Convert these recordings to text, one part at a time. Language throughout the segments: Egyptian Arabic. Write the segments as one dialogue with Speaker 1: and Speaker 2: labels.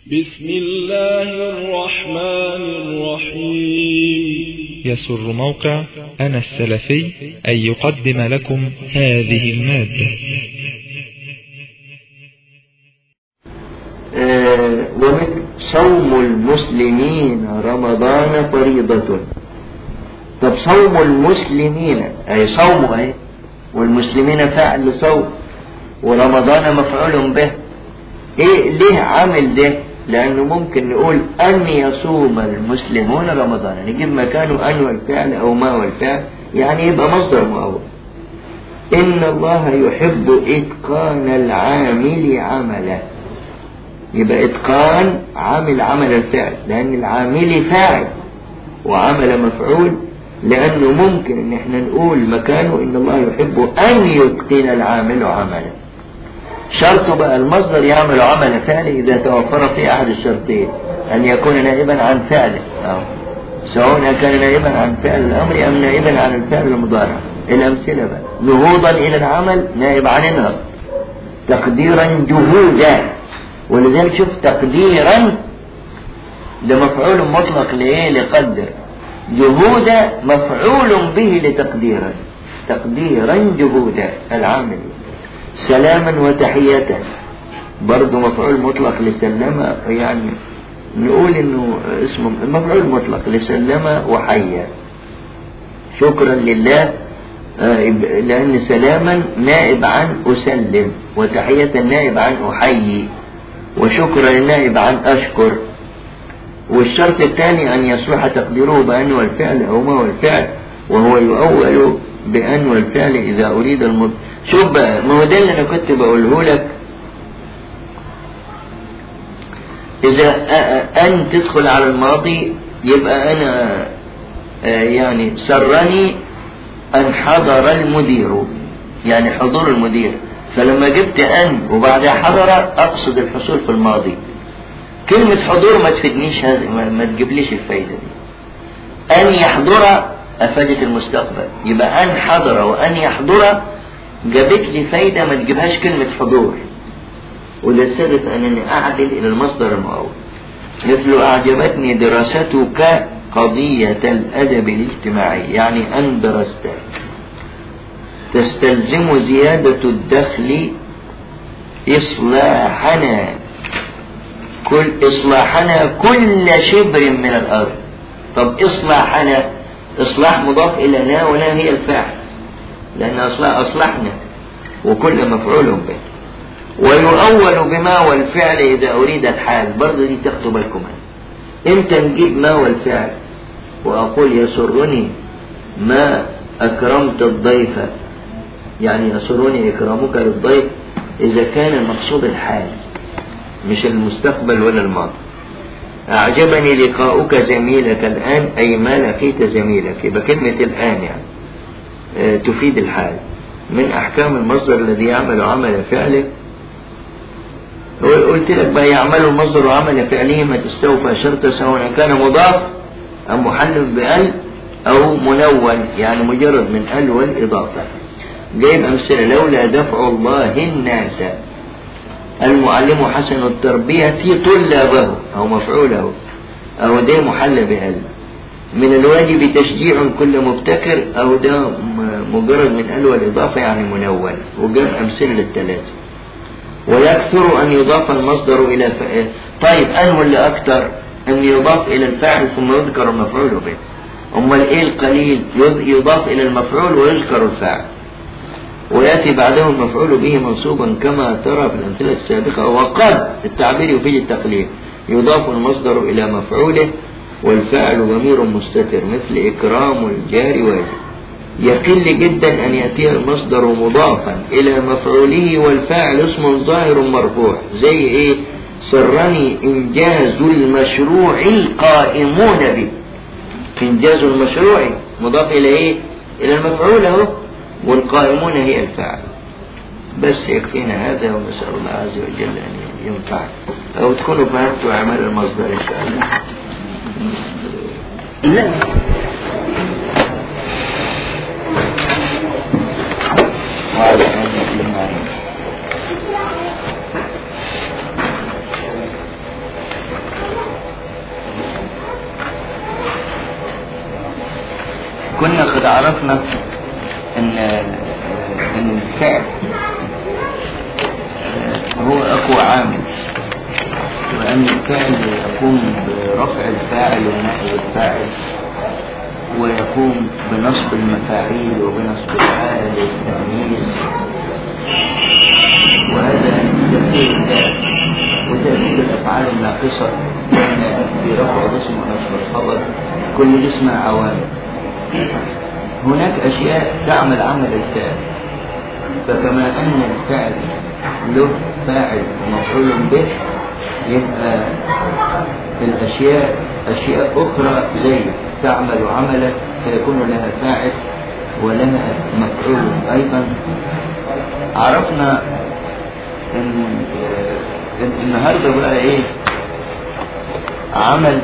Speaker 1: بسم الله الرحمن الرحيم
Speaker 2: يسر موقع أنا السلفي أن يقدم لكم هذه المادة
Speaker 3: آه، ومن صوم المسلمين رمضان فريضة طب صوم المسلمين أي صوم أي والمسلمين فعل صوم ورمضان مفعول به ايه ليه عامل ده لانه ممكن نقول ان يصوم المسلمون رمضان نجيب مكانه ان والفعل او ما والفعل يعني يبقى مصدر مؤول ان الله يحب اتقان العامل عمله يبقى اتقان عامل عمل الفعل لان العامل فاعل وعمل مفعول لانه ممكن ان احنا نقول مكانه ان الله يحب ان يتقن العامل عمله شرط بقى المصدر يعمل عمل فعل إذا توفر في أحد الشرطين أن يكون نائبا عن فعله أو سواء كان نائبا عن فعل الأمر أم نائبا عن الفعل المضارع الأمثلة بقى نهوضا إلى العمل نائب عن النهض تقديرا جهودا ولذلك شوف تقديرا ده مفعول مطلق لإيه لقدر جهودا مفعول به لتقديرا تقديرا جهودا العامل سلاما وتحية برضه مفعول مطلق لسلم يعني نقول انه اسمه مفعول مطلق لسلم وحيا شكرا لله لان سلاما نائب عن اسلم وتحية نائب عن احيي وشكرا نائب عن اشكر والشرط الثاني ان يصلح تقديره بان والفعل او ما والفعل وهو يؤول بأن والفعل إذا أريد المض شوف بقى ما هو ده اللي أنا كنت بقوله لك إذا أن تدخل على الماضي يبقى أنا يعني سرني أن حضر المدير يعني حضور المدير فلما جبت أن وبعدها حضر أقصد الحصول في الماضي كلمة حضور ما تفيدنيش هذا ما تجيبليش الفايدة دي أن يحضر أفادت المستقبل يبقى أن حضر وأن يحضر جابت لي فايدة ما تجيبهاش كلمة حضور وده السبب أنني أعدل إلى المصدر المؤول مثل أعجبتني دراستك قضية الأدب الاجتماعي يعني أن درست تستلزم زيادة الدخل إصلاحنا كل إصلاحنا كل شبر من الأرض طب إصلاحنا إصلاح مضاف إلى لا ولا هي الفاعل لأن أصلاح أصلحنا وكل مفعول به ويؤول بما والفعل إذا أريد الحال برضه دي تاخدوا بالكم إمتى نجيب ما والفعل وأقول يسرني ما أكرمت الضيف يعني يسرني إكرامك للضيف إذا كان المقصود الحال مش المستقبل ولا الماضي أعجبني لقاؤك زميلك الآن أي ما لقيت زميلك يبقى كلمة الآن يعني أه تفيد الحال من أحكام المصدر الذي يعمل عمل فعله قلت لك بقى يعمل المصدر عمل فعله ما تستوفى شرط سواء كان مضاف أو محل بأل أو منون يعني مجرد من أل والإضافة جايب أمثلة لولا دفع الله الناس المعلم حسن التربية طلابه أو مفعوله أو ده محل بأل من الواجب تشجيع كل مبتكر أو ده مجرد من أل والإضافة يعني منون وجاب أمثلة للثلاثة ويكثر أن يضاف المصدر إلى ف... طيب أن ولا أكثر أن يضاف إلى الفاعل ثم يذكر المفعول به أمال إيه القليل يضاف إلى المفعول ويذكر الفاعل ويأتي بعده المفعول به منصوبا كما ترى في الأمثلة السابقة وقد التعبير يفيد التقليد يضاف المصدر إلى مفعوله والفاعل ضمير مستتر مثل إكرام الجار واجب يقل جدا أن يأتي المصدر مضافا إلى مفعوله والفاعل اسم ظاهر مرفوع زي إيه سرني إنجاز المشروع القائمون به إنجاز المشروع مضاف إلى إيه إلى المفعول أهو والقائمون هي الفاعل بس يكفينا هذا ونسأل الله عز وجل أن ينفعنا أو تكونوا فهمتوا أعمال المصدر إن شاء الله لا وعلى آله أجمعين كنا قد عرفنا ان ان الفعل هو اقوى عامل وان الفعل يقوم برفع الفاعل ونحو الفاعل ويقوم بنصب المفاعيل وبنصب الحال والتمييز وهذا تفسير الفعل وتأكيد الأفعال الناقصة في رفع الاسم ونصب الخبر كل دي اسمها عوامل هناك أشياء تعمل عمل الفعل فكما أن الفعل له فاعل ومفعول به يبقى الأشياء أشياء أخرى زي تعمل عملا فيكون لها فاعل ولها مفعول أيضا عرفنا إن إن النهارده بقى إيه عمل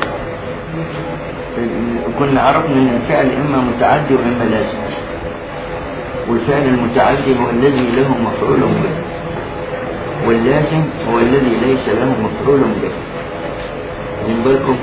Speaker 3: كنا عرفنا ان الفعل اما متعدي واما لازم والفعل المتعدي هو الذي له مفعول به واللازم هو الذي ليس له مفعول به واخدين بالكم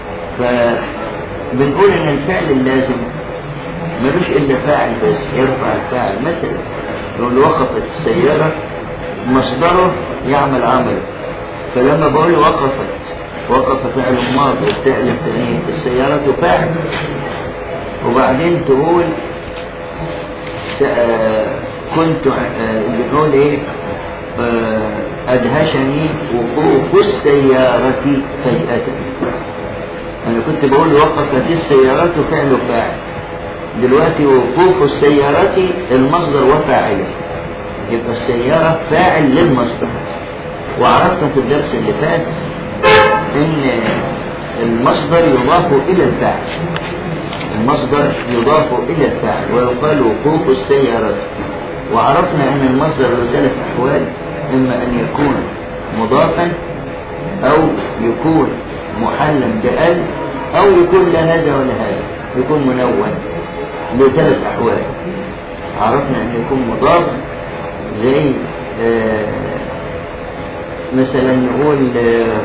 Speaker 3: فبنقول ان الفعل اللازم ملوش الا فاعل بس يرفع الفاعل مثلا لو وقفت السيارة مصدره يعمل عمل فلما بقول وقفت وقف فعل ماضي الفعل الثاني السيارة فاعل وبعدين تقول كنت بتقول ايه أدهشني وقوف السيارة فجأة أنا كنت بقول وقفت السيارة فعل فاعل دلوقتي وقوف السيارة المصدر وفاعله يبقى السيارة فاعل للمصدر وعرفنا في الدرس اللي فات ان المصدر يضاف الى الفاعل المصدر يضاف الى الفاعل ويقال وقوف السيارة وعرفنا ان المصدر له ثلاث احوال اما ان يكون مضافا او يكون محلا بال او يكون لا هذا ولا هذا يكون منون له ثلاث احوال عرفنا ان يكون مضاف زي آه مثلا نقول آه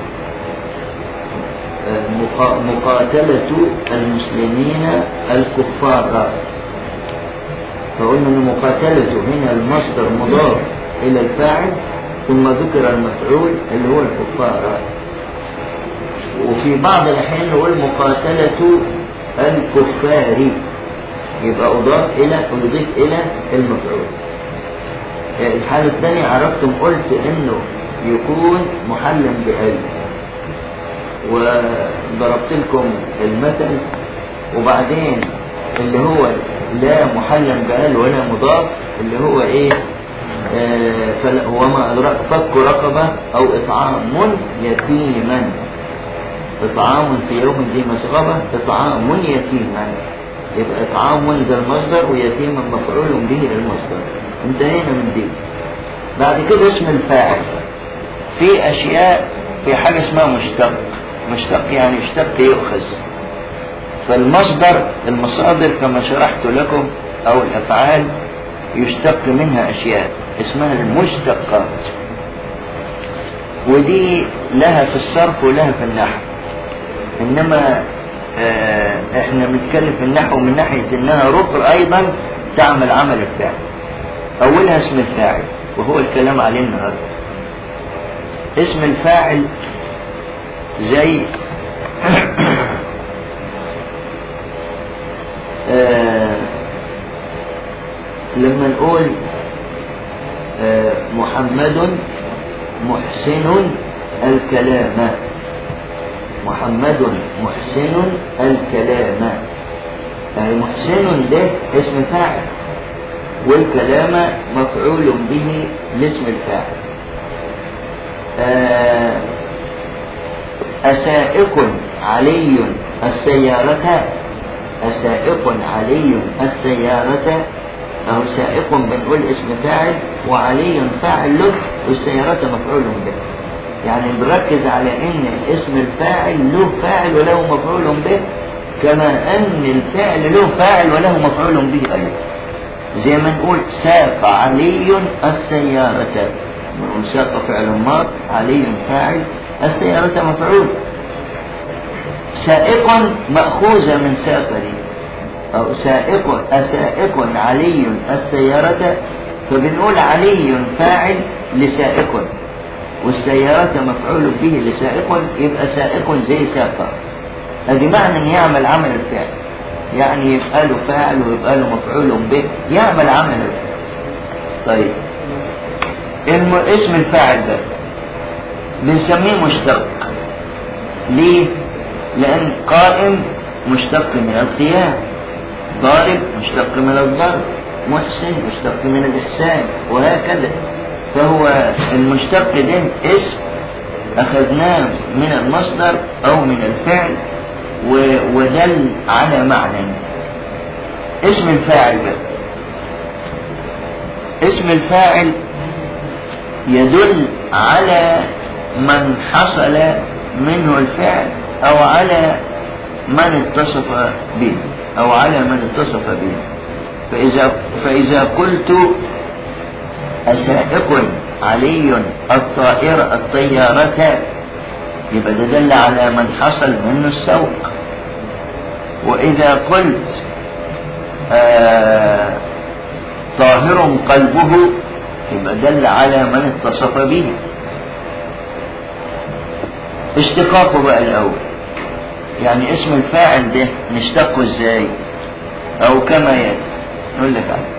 Speaker 3: مقاتلة المسلمين الكفار فقلنا ان مقاتلته هنا المصدر مضاف الى الفاعل ثم ذكر المفعول اللي هو الكفار وفي بعض الاحيان نقول مقاتلة الكفار يبقى اضاف الى اضيف الى المفعول الحالة الثانية عرفتم قلت انه يكون محلا بألف وضربت لكم المثل وبعدين اللي هو لا محلا بال ولا مضاف اللي هو ايه آه وما أدرك فك رقبة أو إطعام يتيما إطعام في يوم ذي مسغبة إطعام يتيما يبقى إطعام ذا المصدر ويتيما مفعول به للمصدر انتهينا من دي بعد كده اسم الفاعل في أشياء في حاجة اسمها مشتق مشتق يعني اشتق يؤخذ فالمصدر المصادر كما شرحت لكم او الافعال يشتق منها اشياء اسمها المشتقات ودي لها في الصرف ولها في النحو انما اه احنا بنتكلم في النحو من ناحية انها ركن ايضا تعمل عمل الفعل اولها اسم الفاعل وهو الكلام عليه النهارده اسم الفاعل زي آه لما نقول آه محمد محسن الكلام محمد محسن الكلام يعني محسن ده اسم فاعل والكلام مفعول به لاسم الفاعل آه أسائق علي السيارة أسائق علي السيارة أو سائق بنقول اسم فاعل وعلي فاعل له والسيارة مفعول به يعني بنركز على ان اسم الفاعل له فاعل وله مفعول به كما ان الفعل له فاعل وله مفعول به ايضا زي ما نقول ساق علي السيارة نقول ساق فعل ماض علي فاعل السيارة مفعول سائق مأخوذة من ساق دي أو سائق أسائق علي السيارة فبنقول علي فاعل لسائق والسيارة مفعول به لسائق يبقى سائق زي ساقة هذه معنى ان يعمل عمل الفعل يعني يبقى له فاعل ويبقى له مفعول به يعمل عمل الفعل طيب الم... اسم الفاعل ده بنسميه مشتق ليه لان قائم مشتق من القيام ضارب مشتق من الضرب محسن مشتق من الإحسان وهكذا فهو المشتق ده اسم أخذناه من المصدر أو من الفعل ودل على معنى اسم الفاعل بقى اسم الفاعل يدل على من حصل منه الفعل أو على من اتصف به أو على من اتصف به فإذا, فإذا قلت أسائق علي الطائرة الطيارة يبقى ده دل على من حصل منه السوق وإذا قلت آه طاهر قلبه يبقى دل على من اتصف به اشتقاقه بقى الأول يعني اسم الفاعل ده نشتقه ازاي او كما ياتي نقول لك عنه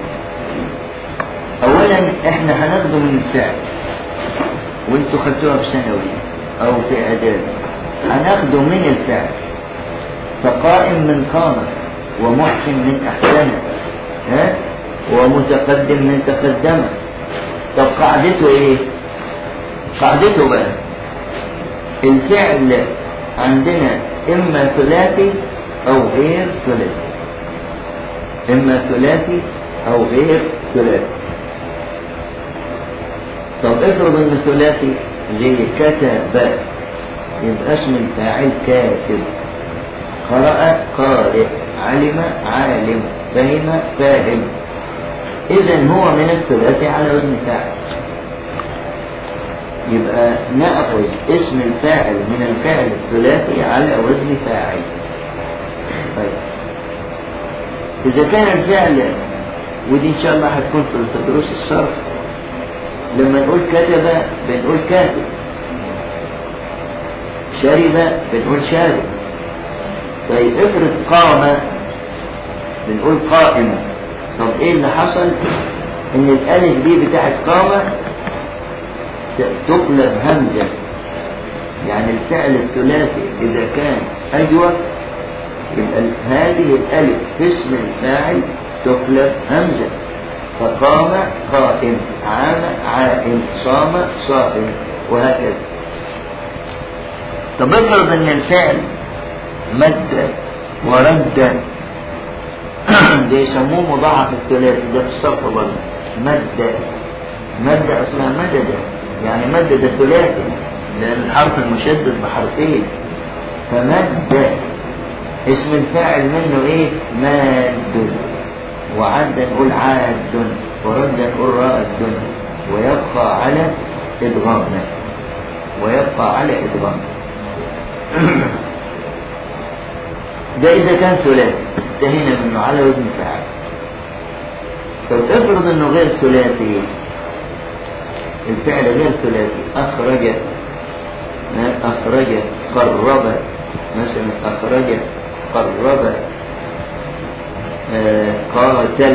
Speaker 3: اولا احنا هناخده من الفعل وانتوا خدتوها في ثانوي او في اعداد هناخده من الفعل فقائم من قام ومحسن من احسن ها ومتقدم من تقدم طب قاعدته ايه قاعدته بقى الفعل عندنا إما ثلاثي أو غير ثلاثي إما ثلاثي أو غير ثلاثي طب افرض ان ثلاثي زي كتب يبقى اسم الفاعل كاتب قرأ قارئ علم عالم فهم فاهم إذا هو من الثلاثي على وزن فاعل يبقى نأخذ اسم الفاعل من الفعل الثلاثي على وزن فاعل طيب إذا كان الفعل ودي إن شاء الله هتكون في دروس الصرف لما نقول كتب بنقول كاتب شرب بنقول شارب طيب افرض قام بنقول قائم طب ايه اللي حصل ان الالف دي بتاعت قامه تقلب همزة يعني الفعل الثلاثي إذا كان أجوف يبقى هذه الألف في اسم الفاعل تقلب همزة فقام قائم عام عائم صام صائم وهكذا طب افرض ان الفعل مد ورد ده يسموه مضاعف الثلاثي ده في الصف برضه مد مد اصلها مدد يعني مدد الثلاثي لأن الحرف المشدد بحرفين فمد اسم الفاعل منه ايه ماد وعد نقول عاد ورد نقول راد ويبقى على ادغام ويبقى على ادغام ده اذا كان ثلاثي انتهينا منه على وزن فاعل طب افرض انه غير ثلاثي الفعل غير ثلاثي أخرج أخرج قرب مثلا أخرج قرب آه قاتل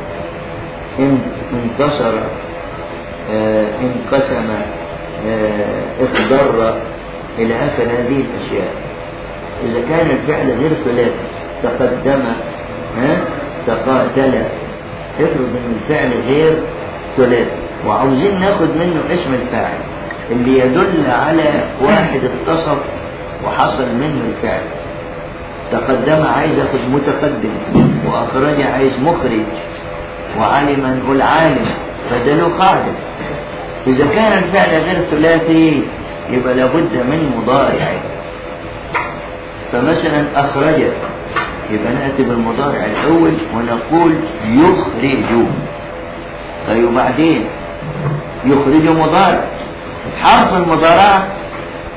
Speaker 3: انتصر آه انقسم آه اخضر إلى آخر هذه الأشياء إذا كان الفعل غير ثلاثي تقدم ها تقاتل افرض ان الفعل غير ثلاثي وعاوزين ناخد منه اسم الفاعل اللي يدل على واحد اتصف وحصل منه الفعل تقدم عايز اخد متقدم واخرج عايز مخرج وعلم نقول عالم فده له قاعده اذا كان الفعل غير ثلاثي يبقى لابد من مضارع فمثلا اخرج يبقى ناتي بالمضارع الاول ونقول يخرج طيب وبعدين يخرج مضارع حرف المضارعة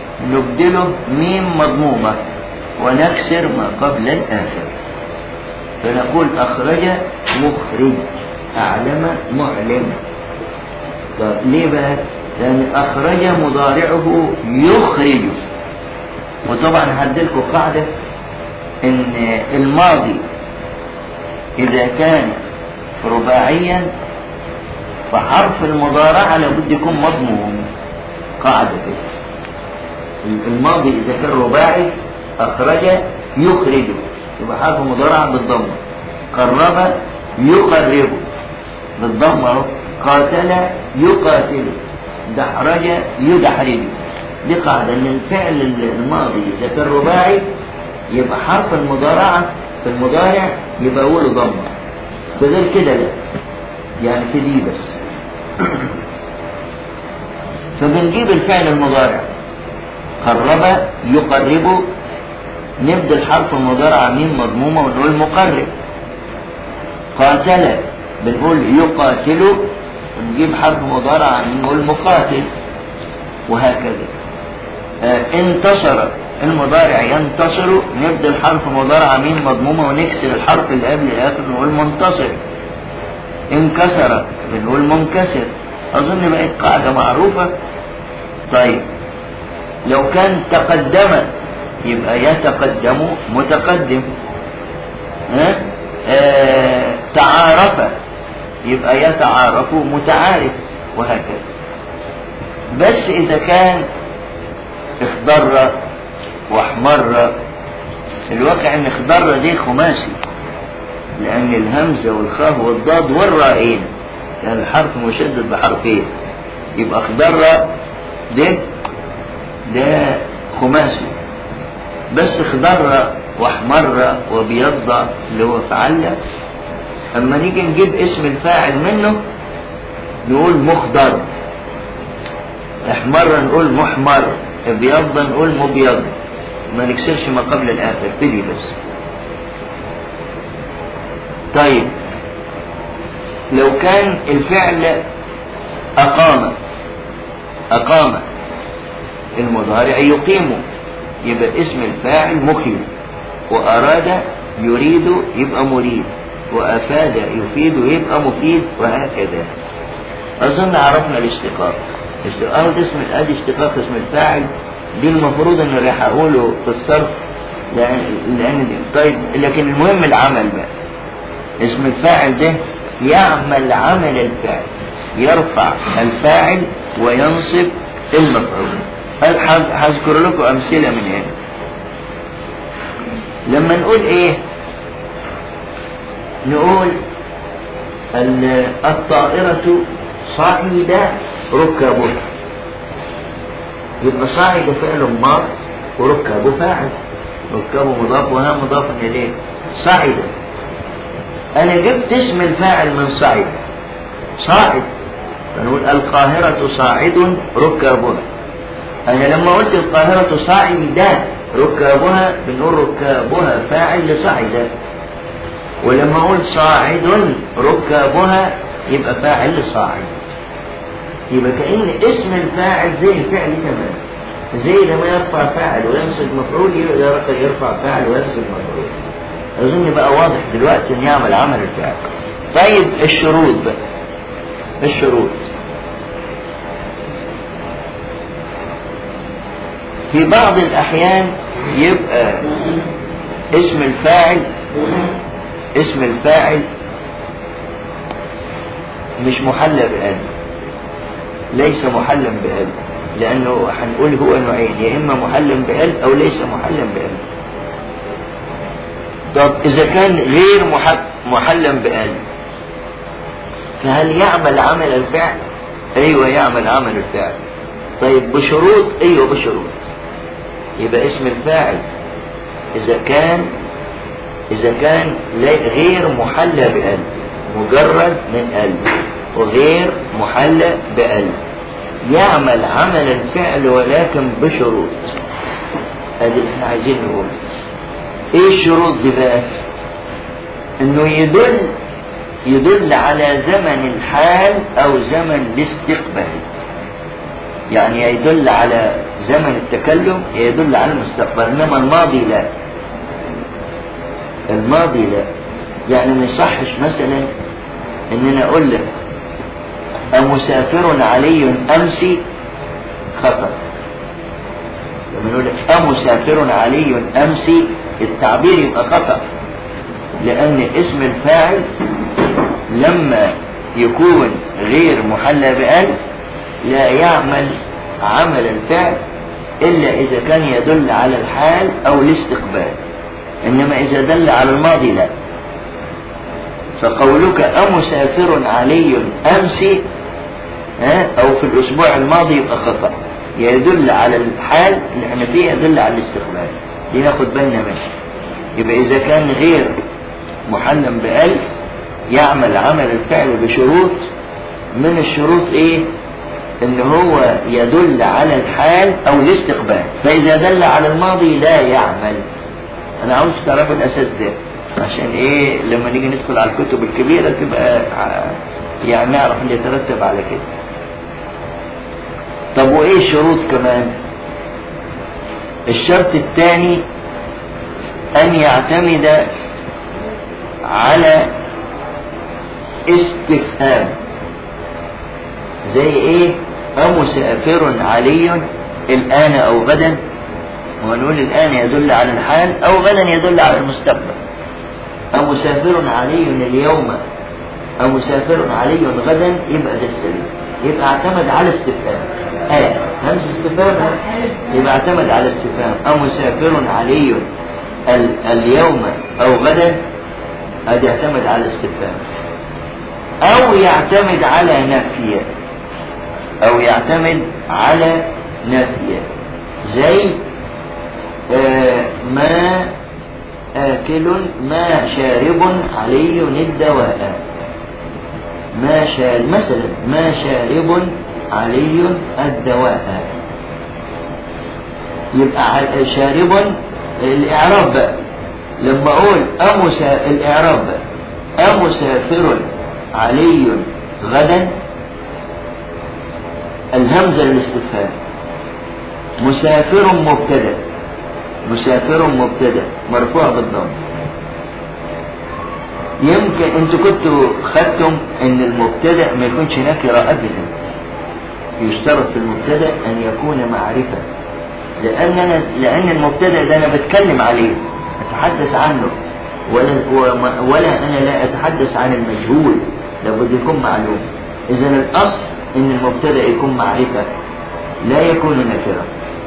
Speaker 3: نبدله ميم مضمومة ونكسر ما قبل الآخر فنقول أخرج مخرج أعلم معلم طب ليه بقى؟ لأن أخرج مضارعه يخرج وطبعا هديلكم قاعدة إن الماضي إذا كان رباعيا فحرف المضارعة لابد يكون مضموم قاعدة كده الماضي إذا كان رباعي أخرج يخرج يبقى حرف مضارعة بالضمة قرب يقرب بالضمة أهو قاتل يقاتل دحرج يدحرج دي قاعدة إن الفعل الماضي إذا كان رباعي يبقى حرف المضارعة في المضارع يبقى أوله ضمة بغير كده لا يعني في دي بس فبنجيب الفعل المضارع قرب يقرب نبدل حرف المضارع ميم مضمومة ونقول مقرب قاتل بنقول يقاتل ونجيب حرف مضارع نقول مقاتل وهكذا آه انتصر المضارع ينتصر نبدل حرف مضارع ميم مضمومة ونكسر الحرف اللي قبل الآخر نقول منتصر انكسر بنقول منكسر أظن بقت قاعدة معروفة طيب لو كان تقدم يبقى يتقدم متقدم ها؟ آه تعارف يبقى يتعارف متعارف وهكذا بس إذا كان اخضر واحمر الواقع ان اخضر دي خماسي لأن الهمزة والخاء والضاد والرائين يعني الحرف مشدد بحرفين يبقى اخضر ده ده خماسي بس اخضر واحمر وبيض اللي هو فعل اما نيجي نجيب اسم الفاعل منه نقول مخضر احمر نقول محمر ابيض نقول مبيض ما نكسرش ما قبل الاخر بدي بس طيب لو كان الفعل أقام أقام المضارع يقيم يبقى اسم الفاعل مقيم وأراد يريد يبقى مريد وأفاد يفيد يبقى مفيد وهكذا أظن عرفنا الاشتقاق اشتقاق اسم ادي اشتقاق اسم الفاعل دي المفروض ان راح اقوله في الصرف لان لان طيب لكن المهم العمل بقى اسم الفاعل ده يعمل عمل الفاعل يرفع الفاعل وينصب المفعول هذكر لكم امثله من هنا لما نقول ايه نقول الطائرة صعد ركابها يبقى صعد فعل ماض وركابه فاعل ركابه مضاف وها مضاف اليه صعد انا جبت اسم الفاعل من صعد صاعد فنقول القاهرة صاعد ركابها انا لما قلت القاهرة صاعدة ركابها بنقول ركابها فاعل لصعد ولما اقول صاعد ركابها يبقى فاعل لصاعد يبقى كأن اسم الفاعل زي الفعل تمام زي لما يرفع فاعل وينصب مفعول يرفع فاعل وينصب مفعول أظن بقى واضح دلوقتي إن يعمل عمل الفعل طيب الشروط بقى الشروط في بعض الأحيان يبقى اسم الفاعل اسم الفاعل مش محلى بقلب ليس محلا بقلب لأنه هنقول هو نوعين يا إما محلا بقلب أو ليس محلا بقلب طب إذا كان غير محلا بقلب فهل يعمل عمل الفعل؟ أيوة يعمل عمل الفعل طيب بشروط أيوة بشروط يبقى اسم الفاعل إذا كان إذا كان غير محلى بقلب مجرد من قلب وغير محلى بقلب يعمل عمل الفعل ولكن بشروط هذه اللي احنا عايزين نقول ايه الشروط دي بقى انه يدل يدل على زمن الحال او زمن الاستقبال يعني يدل على زمن التكلم يدل على المستقبل انما الماضي لا الماضي لا يعني ما يصحش مثلا ان انا اقول لك أمسافر علي أمس خطأ لما نقول لك أمسافر علي أمس التعبير يبقى خطأ لأن اسم الفاعل لما يكون غير محلى بأل لا يعمل عمل الفعل إلا إذا كان يدل على الحال أو الاستقبال إنما إذا دل على الماضي لا فقولك أمسافر علي أمس ها أو في الأسبوع الماضي يبقى خطأ يدل على الحال اللي احنا فيه يدل على الاستقبال دي ناخد بالنا منها يبقى إذا كان غير محلم بألف يعمل عمل الفعل بشروط من الشروط إيه؟ إن هو يدل على الحال أو الاستقبال فإذا دل على الماضي لا يعمل أنا عاوز تعرفوا الأساس ده عشان إيه لما نيجي ندخل على الكتب الكبيرة تبقى يعني نعرف اللي يترتب على كده طب وإيه الشروط كمان الشرط الثاني أن يعتمد على استفهام زي ايه أمسافر علي الآن أو غدا ونقول الآن يدل على الحال أو غدا يدل على المستقبل أمسافر علي اليوم أمسافر علي غدا يبقى ده السليم يبقى اعتمد على استفهام آه همس استفهام يبقى اعتمد على استفهام أمسافر علي ال اليوم أو غدا هذا يعتمد على استفهام أو يعتمد على نفي أو يعتمد على نفي زي آه ما آكل ما شارب علي الدواء ما شارب مثلا ما شارب علي الدواء يبقى شارب الإعراب بقى لما أقول أمسا الإعراب بقى أمسافر علي غدا الهمزة للاستفهام مسافر مبتدأ مسافر مبتدأ مرفوع بالضم يمكن انتوا كنتوا خدتم ان المبتدأ ما يكونش نكرة ابدا يشترط في المبتدأ ان يكون معرفة لان انا لان المبتدأ ده انا بتكلم عليه اتحدث عنه ولا ولا انا لا اتحدث عن المجهول لابد يكون معلوم اذا الاصل ان المبتدأ يكون معرفة لا يكون نكرة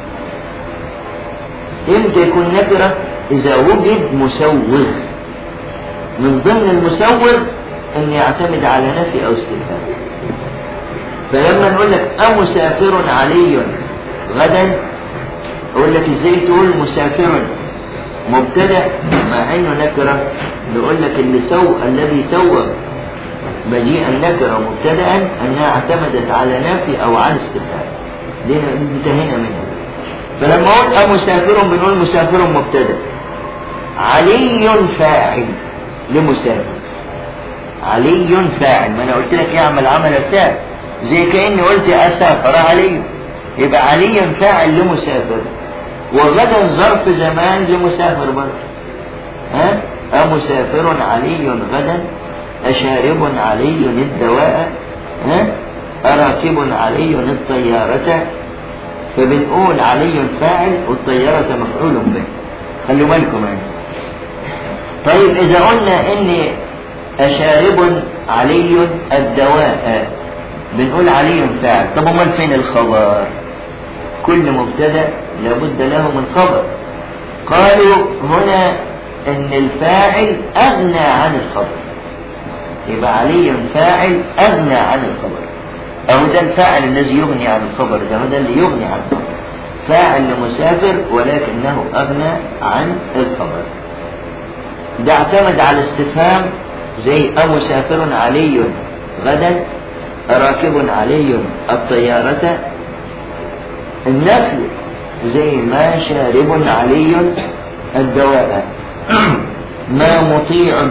Speaker 3: امتى يكون نكرة اذا وجد مسوغ من ضمن المسوغ ان يعتمد على نفي او استفهام فلما نقول لك امسافر علي غدا اقول لك ازاي تقول مسافر مبتدا مع انه نكره نقول لك اللي سو الذي سوى مجيء النكره مبتدا انها اعتمدت على نفي او على استفهام دي انتهينا منها فلما اقول امسافر بنقول مسافر مبتدا علي فاعل لمسافر علي فاعل ما انا قلت لك يعمل عمل الفعل زي كاني قلت اسافر علي يبقى علي فاعل لمسافر وغدا ظرف زمان لمسافر برضه ها أمسافر علي غدا أشارب علي الدواء ها أراكب علي الطيارة فبنقول علي فاعل والطيارة مفعول به خلوا بالكم يعني طيب إذا قلنا إن أشارب علي الدواء بنقول علي فاعل طب أمال فين الخبر كل مبتدا لابد له من خبر قالوا هنا ان الفاعل اغنى عن الخبر يبقى علي فاعل اغنى عن الخبر او ده الفاعل الذي يغني عن الخبر ده هو ده اللي يغني عن الخبر فاعل لمسافر ولكنه اغنى عن الخبر ده اعتمد على استفهام زي أمسافر علي غدا راكب علي الطيارة النفي زي ما شارب علي الدواء ما مطيع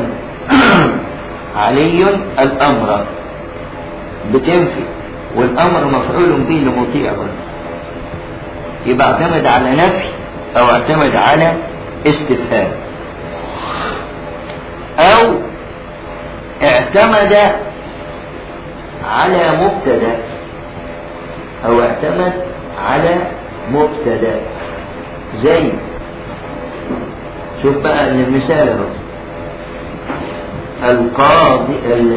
Speaker 3: علي الأمر بتنفي والأمر مفعول به لمطيع يبقى اعتمد على نفي أو اعتمد على استفهام أو اعتمد على مبتدا او اعتمد على مبتدا زي شوف بقى المثال اهو القاضي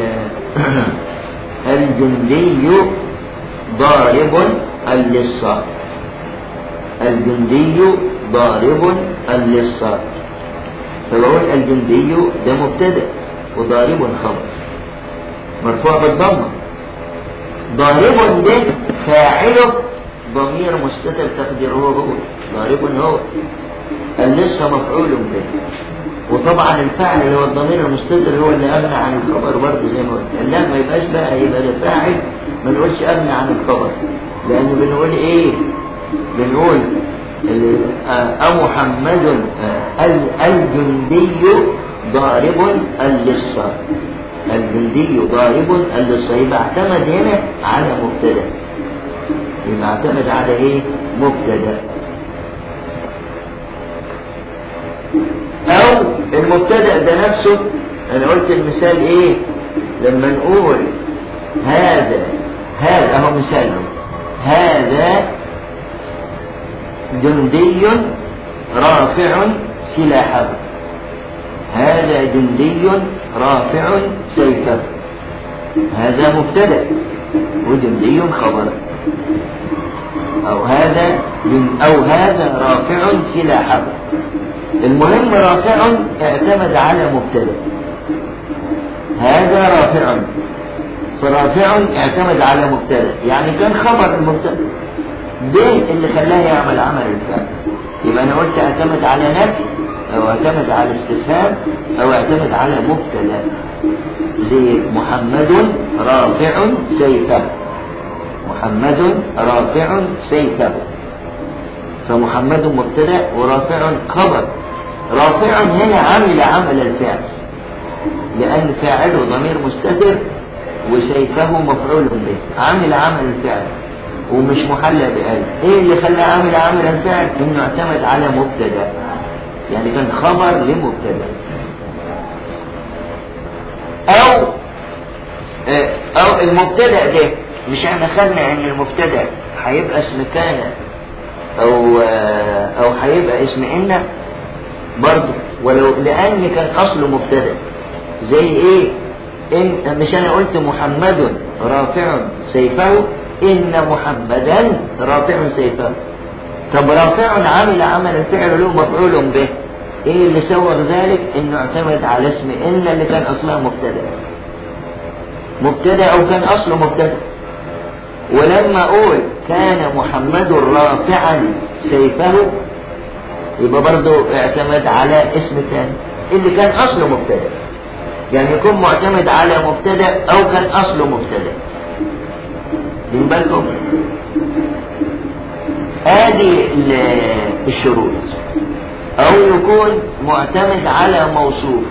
Speaker 3: الجندي ضارب اللصة الجندي ضارب اللصة فبقول الجندي ده مبتدا وضارب خبر مرفوع بالضمه ضارب ده فاعله ضمير مستتر تقديره هو ضارب هو اللصة مفعول به وطبعا الفاعل اللي هو الضمير المستتر هو اللي أمنع عن الخبر برضه زي ما قلت لا ما يبقاش بقى يبقى ده فاعل ما نقولش أمنع عن الخبر لأنه بنقول إيه بنقول أمحمد الجندي ضارب اللصة الجندي ضارب اللصة يبقى اعتمد هنا على مبتدا يبقى اعتمد على ايه مبتدا او المبتدا ده نفسه انا قلت المثال ايه لما نقول هذا هذا اهو مثال هذا جندي رافع سلاحه هذا جندي رافع سيفه هذا مبتدا وجندي خبر أو هذا أو هذا رافع سلاحه المهم رافع اعتمد على مبتدا هذا رافع فرافع اعتمد على مبتدا يعني كان خبر المبتدا ده اللي خلاه يعمل عمل الفعل يبقى انا قلت اعتمد على نفي او اعتمد على استفهام او اعتمد على مبتدا زي محمد رافع سيفه محمد رافع سيفه فمحمد مبتدا ورافع خبر رافع هنا عمل عمل الفعل لأن فاعله ضمير مستتر وسيفه مفعول به عمل عمل الفعل ومش محلى بألف ايه اللي خلاه عمل عمل الفعل انه اعتمد على مبتدا يعني كان خبر لمبتدا او او المبتدا ده مش احنا خدنا ان المبتدا هيبقى اسم كان او او هيبقى اسم ان برضه ولو لان كان اصله مبتدا زي ايه إن مش انا قلت محمد رافع سيفه ان محمدا رافع سيفه طب رافع عمل عمل الفعل له مفعول به ايه اللي سوغ ذلك انه اعتمد على اسم ان اللي كان اصلها مبتدا مبتدا او كان اصله مبتدا ولما اقول كان محمد رافعا سيفه يبقى برضه اعتمد على اسم ثاني اللي كان اصله مبتدا يعني يكون معتمد على مبتدا او كان اصله مبتدا من بالكم ادي الشروط او يكون معتمد على موصوف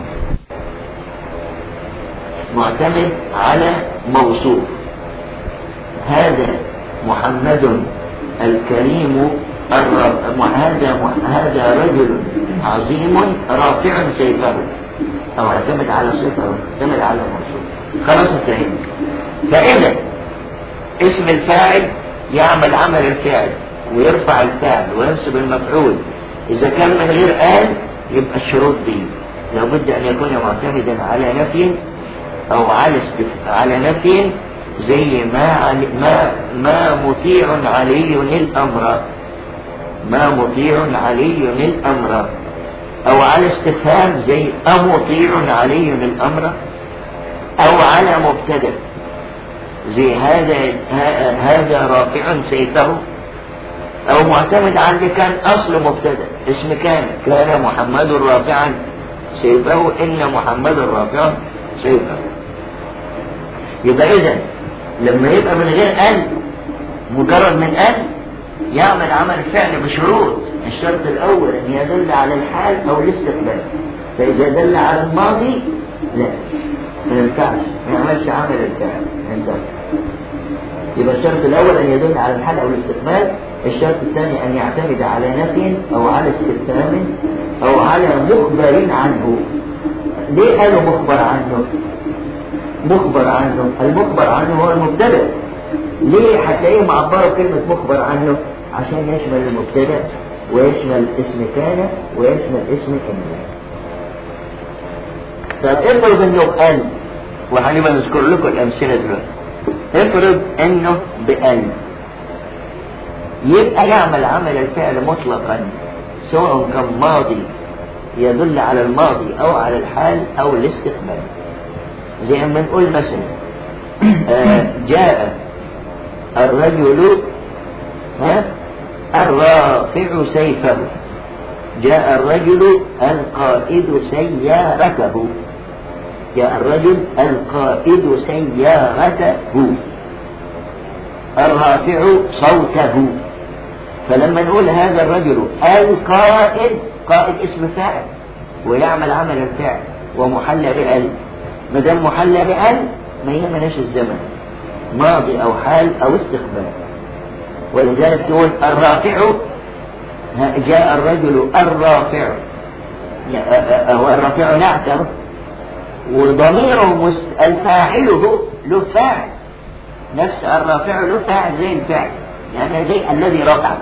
Speaker 3: معتمد على موصوف هذا محمد الكريم الرب هذا هذا رجل عظيم رافع سيفه او اعتمد على صفه اعتمد على موصوف خلاص انتهينا فاذا اسم الفاعل يعمل عمل الفعل ويرفع الفعل وينصب المفعول اذا كان من غير آل يبقى الشروط دي لابد ان يكون معتمدا على نفي او على استف... على نفي زي ما علي... ما ما مطيع علي الامر ما مطيع علي الامر او على استفهام زي امطيع علي الامر او على مبتدا زي هذا هذا رافع سيفه او معتمد على اللي كان اصل مبتدا اسم كان كان محمد رافعا سيفه ان محمد رافع سيفه يبقى اذا لما يبقى من غير ال مجرد من ال يعمل عمل فعل بشروط الشرط الاول ان يدل على الحال او الاستقبال فاذا دل على الماضي لا ما ينفعش ما يعملش عمل الفعل ما ينفعش يبقى الشرط الاول ان يدل على الحال او الاستقبال الشرط الثاني ان يعتمد على نفي او على استفهام او على مخبر عنه ليه قالوا مخبر عنه مخبر عنه المخبر عنه هو المبتدا ليه هتلاقيه معبره بكلمة مخبر عنه عشان يشمل المبتدا ويشمل اسم كان ويشمل اسم كان فافرض انه بأن وهنبقى نذكر لكم الامثله دلوقتي افرض انه بأن يبقى يعمل عمل الفعل مطلقا سواء كان ماضي يدل على الماضي او على الحال او الاستقبال زي ما نقول مثلا آه جاء الرجل ها الرافع سيفه جاء الرجل القائد سيارته جاء الرجل القائد سيارته الرافع صوته فلما نقول هذا الرجل القائد قائد اسم فاعل ويعمل عمل الفعل ومحل بأل ما دام محل بأل ما يهمناش الزمن ماضي أو حال أو استقبال ولذلك تقول الرافع جاء الرجل الرافع هو الرافع نعته وضميره مست... الفاعل هو له فاعل نفس الرافع له فاعل زي الفاعل يعني زي الذي رفع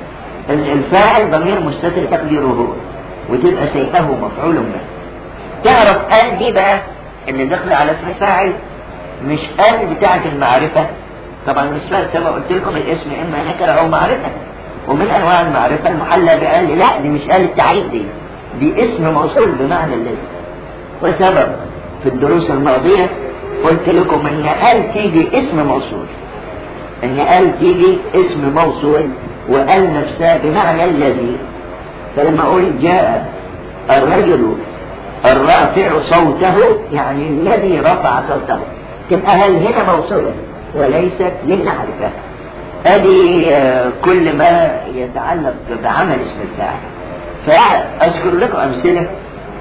Speaker 3: الفاعل ضمير مستتر تقديره هو وتبقى سيفه مفعول به تعرف ال دي بقى اللي داخله على اسم الفاعل مش ال بتاعه المعرفه طبعا بالنسبه زي ما قلت لكم الاسم اما نكره او معرفه ومن انواع المعرفه المحلى بال لا دي مش ال التعريف دي دي اسم موصول بمعنى الاسم وسبب في الدروس الماضيه قلت لكم ان ال تيجي اسم موصول ان ال تيجي اسم موصول وال نفسها بمعنى الذي فلما اقول جاء الرجل الرافع صوته يعني الذي رفع صوته تبقى هل هنا موصولة وليست للمعرفة ادي كل ما يتعلق بعمل اسم الفاعل فاذكر لكم امثله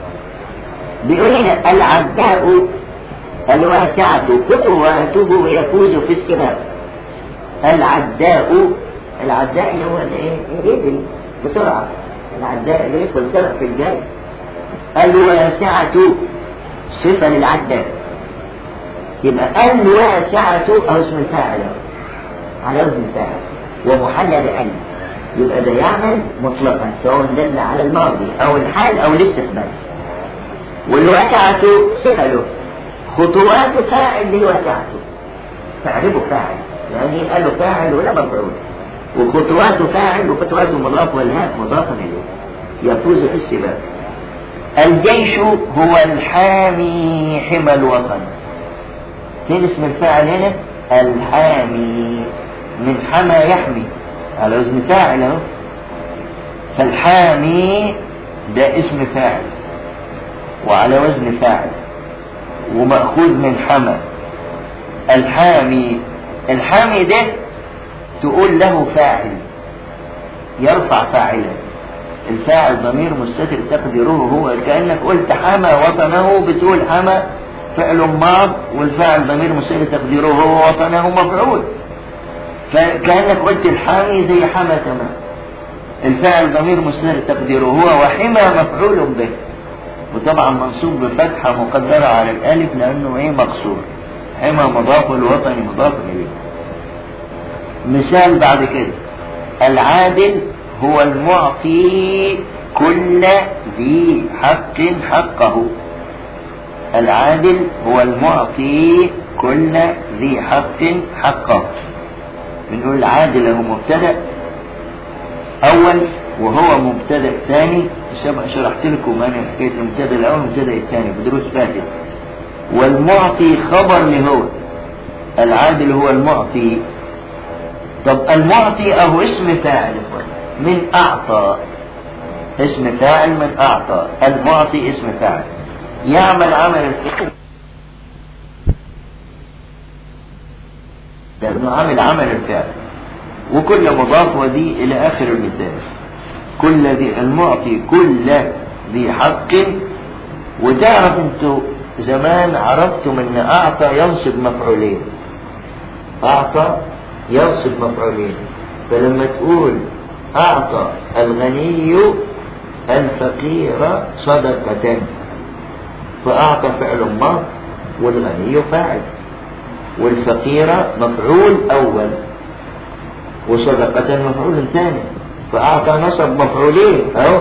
Speaker 3: بيقول هنا العداء الواسعة خطواته يفوز في السباق العداء العداء اللي هو الايه يجري بسرعة العداء اللي يدخل سبق في الجاي الواسعة صفة للعداء يبقى الواسعة أو اسم الفاعل على وزن الفاعل ومحل بأن يبقى ده يعمل مطلقا سواء دل على الماضي أو الحال أو الاستقبال والواسعة صفة له خطوات فاعل لواسعته فاعله فاعل يعني قال له فاعل ولا مفعول وخطوات فاعل وخطوات مضاف والهاء مضاف إليه يفوز في السباق الجيش هو الحامي حمى الوطن فين اسم الفاعل هنا الحامي من حمى يحمي على وزن فاعل اهو فالحامي ده اسم فاعل وعلى وزن فاعل ومأخوذ من حمى الحامي الحامي ده تقول له فاعل يرفع فاعلا الفاعل ضمير مستتر تقديره هو كأنك قلت حمى وطنه بتقول حمى فعل ماض والفاعل ضمير مستتر تقديره هو وطنه مفعول فكأنك قلت الحامي زي حمى تمام الفاعل ضمير مستتر تقديره هو وحمى مفعول به وطبعا منصوب بفتحة مقدرة على الألف لأنه إيه مقصور حمى مضاف والوطن مضاف إليه مثال بعد كده العادل هو المعطي كل ذي حق حقه العادل هو المعطي كل ذي حق حقه بنقول العادل هو مبتدا اول وهو مبتدا ثاني شرحت لكم انا حكايه المبتدا الاول والمبتدا الثاني في دروس فاتت والمعطي خبر لهو العادل هو المعطي طب المعطي اهو اسم فاعل من اعطى اسم فاعل من اعطى المعطي اسم فاعل يعمل عمل الفعل لانه عامل عمل الفعل وكل مضاف ودي الى اخر المثال كل ذي المعطي كل ذي حق وتعرف انتوا زمان عرفتم ان اعطى ينصب مفعولين اعطى ينصب مفعولين فلما تقول اعطى الغني الفقير صدقة فاعطى فعل ماض والغني فاعل والفقير مفعول أول وصدقة مفعول ثاني فأعطى نصب مفعولين أهو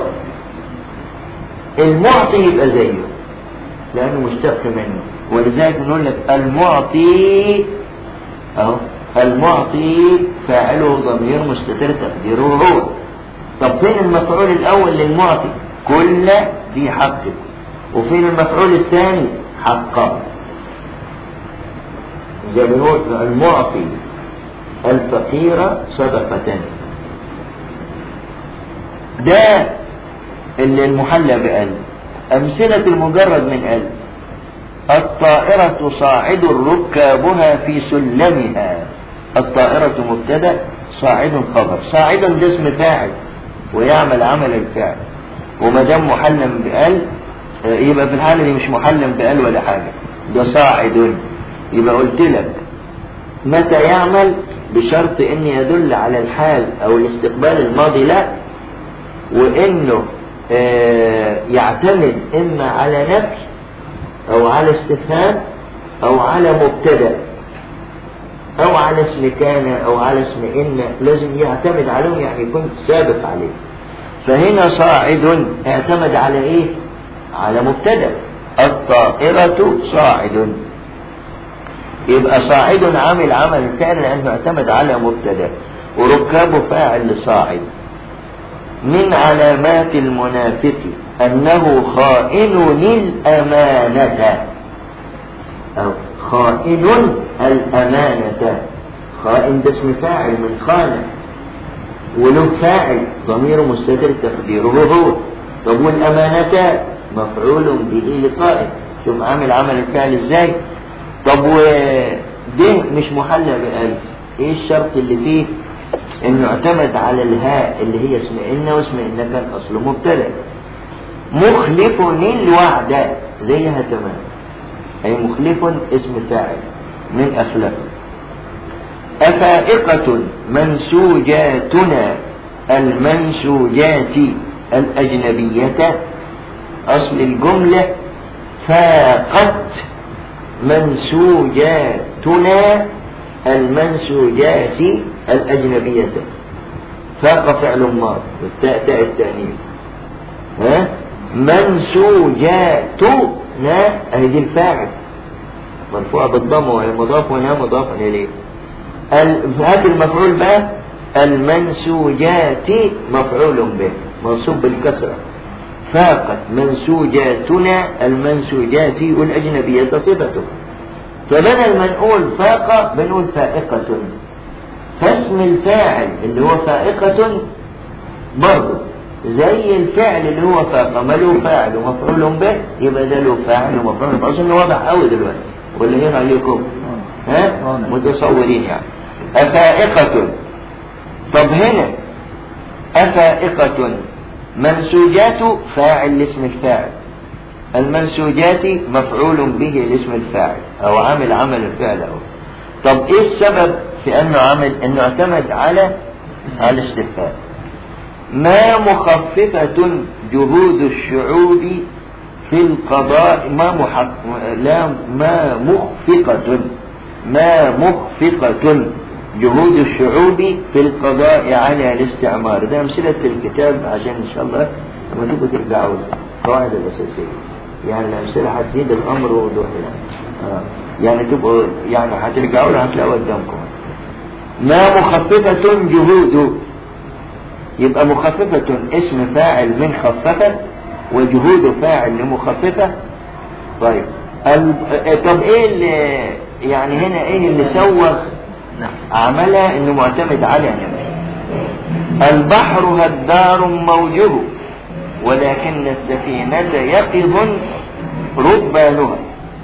Speaker 3: المعطي يبقى زيه لأنه مشتق منه ولذلك نقول لك المعطي أهو المعطي فاعله ضمير مستتر تقديره هو طب فين المفعول الأول للمعطي كل ذي حق وفين المفعول الثاني حقا زي ما بنقول المعطي الفقير صدقة ده اللي المحلى بقلب أمثلة المجرد من قلب الطائرة صاعد ركابها في سلمها الطائرة مبتدا صاعد خبر صاعد ده اسم فاعل ويعمل عمل الفعل وما دام محلم بقلب يبقى في الحالة دي مش محلم بقلب ولا حاجة ده صاعد يبقى قلت لك متى يعمل بشرط ان يدل على الحال او الاستقبال الماضي لا وانه آه يعتمد اما على نفي او على استفهام او على مبتدا او على اسم كان او على اسم ان لازم يعتمد عليهم يعني يكون سابق عليه فهنا صاعد اعتمد على ايه على مبتدا الطائرة صاعد يبقى صاعد عامل عمل الفعل لأنه اعتمد على مبتدا وركابه فاعل لصاعد من علامات المنافق أنه خائن الأمانة أو خائن الأمانة خائن ده اسم فاعل من خانة وله فاعل ضمير مستتر تقديره هو طب والأمانة مفعول به لقائم شوف عامل عمل الفعل ازاي طب وده مش محلى بألف ايه الشرط اللي فيه انه اعتمد على الهاء اللي هي اسم ان واسم ان كان اصله مبتدا مخلف الوعد زيها تمام اي مخلف اسم فاعل من اخلاق افائقة منسوجاتنا المنسوجات الاجنبية اصل الجملة فاقت منسوجاتنا المنسوجات الأجنبية فاق فعل ماض والتاء تاء التأنيث ها منسوجاتنا أهي دي الفاعل مرفوعة بالضم وهي مضاف وهنا مضاف إليه هات المفعول بقى المنسوجات مفعول به منصوب بالكسرة فاقت منسوجاتنا المنسوجات والأجنبية صفته فبدل ما نقول فاقة بنقول فائقة فاسم الفاعل اللي هو فائقة برضه زي الفعل اللي هو فاقة ما له فاعل ومفعول به يبقى ده له فاعل ومفعول به أظن واضح قوي دلوقتي ولا هنا عليكم ها متصورين يعني أفائقة طب هنا أفائقة منسوجات فاعل لاسم الفاعل المنسوجات مفعول به لاسم الفاعل او عامل عمل الفعل او طب ايه السبب في انه عمل انه اعتمد على على الاستفهام ما مخففة جهود الشعوب في القضاء ما محق... لا ما مخفقة ما مخفقة جهود الشعوب في القضاء على الاستعمار ده أمثلة الكتاب عشان إن شاء الله لما تبقوا ترجعوا القواعد الأساسية يعني الأمثلة هتزيد الأمر وضوح يعني آه. يعني تبقوا يعني هترجعوا لها هتلاقوا قدامكم ما مخففة جهود يبقى مخففة اسم فاعل من خففة وجهود فاعل لمخففة طيب ال... طب ايه اللي يعني هنا ايه اللي سوغ عملها انه معتمد على نفسه البحر هدار موجه ولكن السفينة يقظ ربانها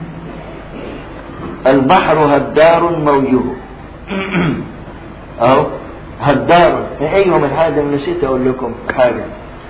Speaker 3: البحر هدار موجه اهو هدار ايوه من هذا نسيت اقول لكم حاجة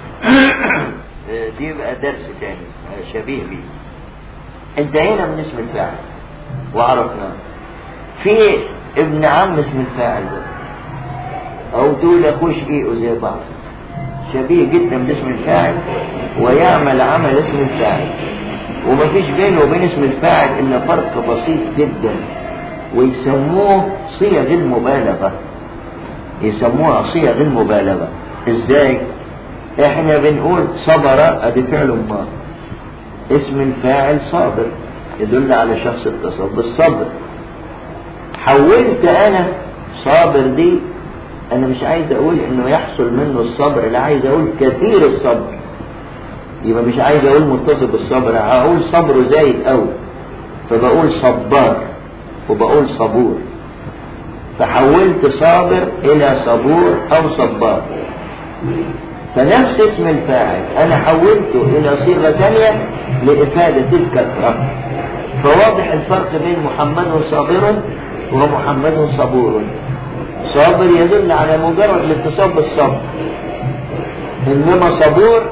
Speaker 3: دي بقى درس تاني شبيه بيه انتهينا من اسم الفاعل وعرفناه في ابن عم اسم الفاعل ده او تقول اخوه شقيقه زي بعض شبيه جدا باسم الفاعل ويعمل عمل اسم الفاعل ومفيش بينه وبين اسم الفاعل إلا فرق بسيط جدا ويسموه صيغ المبالغة يسموها صيغ المبالغة ازاي احنا بنقول صبر ادي فعل ما اسم الفاعل صابر يدل على شخص اتصل بالصبر حولت انا صابر دي انا مش عايز اقول انه يحصل منه الصبر لا عايز اقول كثير الصبر يبقى مش عايز اقول متصل بالصبر هقول صبره زايد قوي فبقول صبار وبقول صبور فحولت صابر الى صبور او صبار فنفس اسم الفاعل انا حولته الى صيغه ثانيه لافاده الكثره فواضح الفرق بين محمد صابر ومحمد صبور صابر يدل على مجرد الاتصال بالصبر انما صبور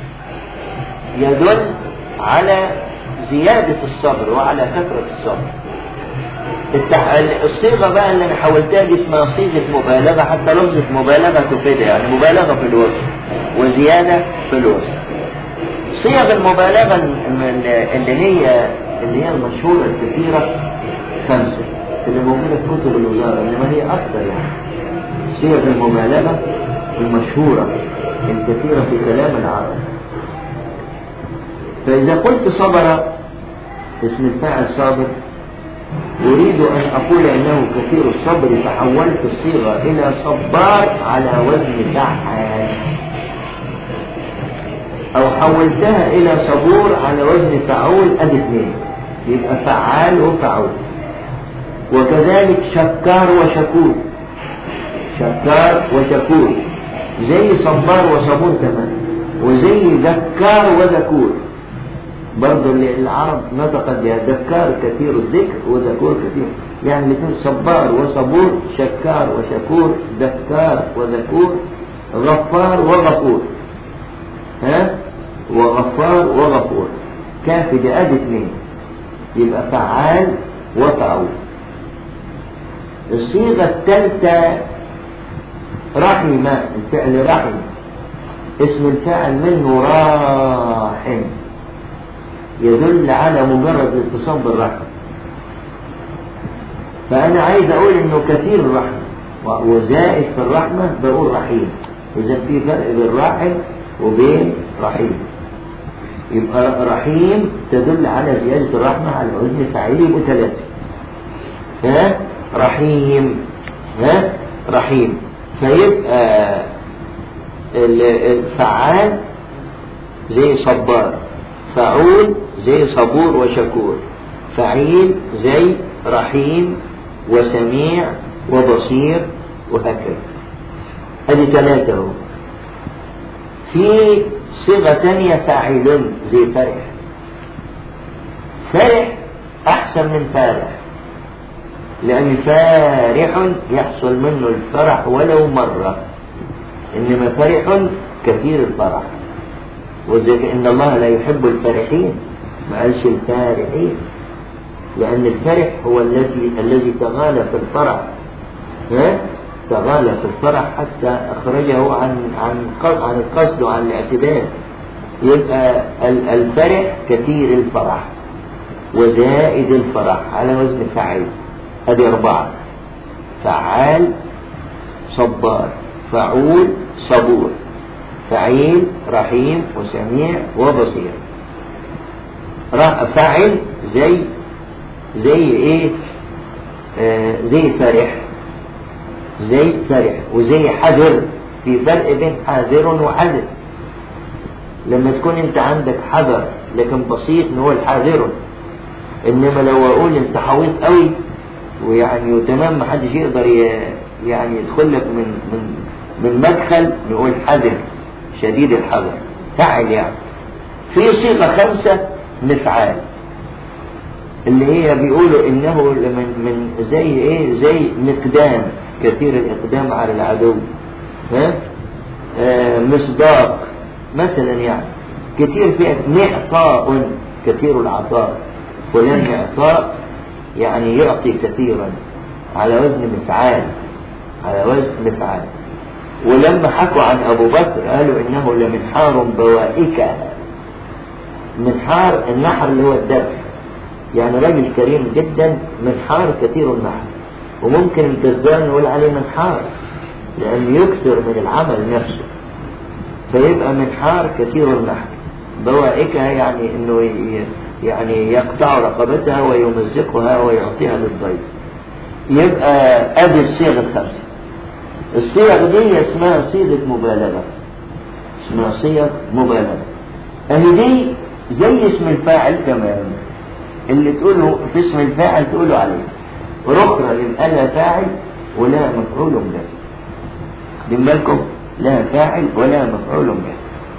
Speaker 3: يدل على زيادة الصبر وعلى كثرة الصبر التح... الصيغة بقى اللي انا حولتها دي اسمها صيغة مبالغة حتى لفظة مبالغة تفيدها يعني مبالغة في الوصف وزيادة في الوصف صيغ المبالغة اللي هي اللي هي المشهورة الكثيرة خمسة اللي موجودة في كتب الوزارة انما هي اكثر يعني صيغ المبالغة المشهورة الكثيرة في كلام العرب فإذا قلت صبر اسم الفاعل صابر أريد أن أقول إنه كثير الصبر فحولت الصيغة إلى صبار على وزن فعال أو حولتها إلى صبور على وزن فعول أدي اثنين يبقى فعال وفعول وكذلك شكار وشكور شكار وشكور زي صبار وصبور تمام وزي ذكار وذكور برضه اللي العرب نطقت بها ذكار كثير الذكر وذكور كثير يعني مثل صبار وصبور شكار وشكور ذكار وذكور غفار وغفور ها وغفار وغفور كافي دي ادي اثنين يبقى فعال وفعول الصيغة الثالثة رحمة الفعل رحم اسم الفاعل منه راحم يدل على مجرد الاتصال بالرحمة فأنا عايز أقول إنه كثير الرحمة وزائد في الرحمة بقول رحيم إذا في فرق بين راحم وبين رحيم يبقى رحيم تدل على زيادة الرحمة على وزن فاعله يبقوا ثلاثة ها رحيم ها رحيم فيبقى الفعال زي صبار فعول زي صبور وشكور فعيل زي رحيم وسميع وبصير وهكذا ادي ثلاثة اهو في صيغة تانية فاعل زي فرح فرح أحسن من فارح لأن فارح يحصل منه الفرح ولو مرة إنما فرح كثير الفرح وذلك إن الله لا يحب الفرحين ما قالش الفارحين لأن الفرح هو الذي الذي تغالى في الفرح ها؟ تغالى في الفرح حتى أخرجه عن عن عن القصد وعن الاعتدال يبقى الفرح كثير الفرح وزائد الفرح على وزن فعيل هذه أربعة فعال صبار فعول صبور فعيل رحيم وسميع وبصير فاعل زي زي ايه آه زي فرح زي فرح وزي حذر في فرق بين حاذر وحذر لما تكون انت عندك حذر لكن بسيط نقول حاذر انما لو اقول انت حويط قوي ويعني وتمام ما حدش يقدر يعني يدخل لك من من من مدخل نقول حذر شديد الحذر فعل يعني في صيغة خمسة نفعال اللي هي بيقولوا انه من, من زي ايه زي مقدام كثير الاقدام على العدو ها آه مصداق مثلا يعني كثير فيها معطاء كثير العطاء فلان معطاء يعني يعطي كثيرا على وزن مفعال على وزن مفعال ولما حكوا عن ابو بكر قالوا انه لمنحار بوائك منحار النحر اللي هو الذبح يعني راجل كريم جدا منحار كثير النحر وممكن الجزار نقول عليه منحار لأنه يكثر من العمل نفسه فيبقى منحار كثير النحر بوائكها يعني انه ي- يعني يقطع رقبتها ويمزقها ويعطيها للضيف يبقى ادي الصيغ الخمسه الصيغ دي اسمها صيغه مبالغه اسمها صيغ مبالغه اهي دي زي اسم الفاعل كمان اللي تقوله في اسم الفاعل تقوله عليه والاخرى يبقى لها فاعل ولها مفعول به خدين بالكم لها فاعل ولا مفعول به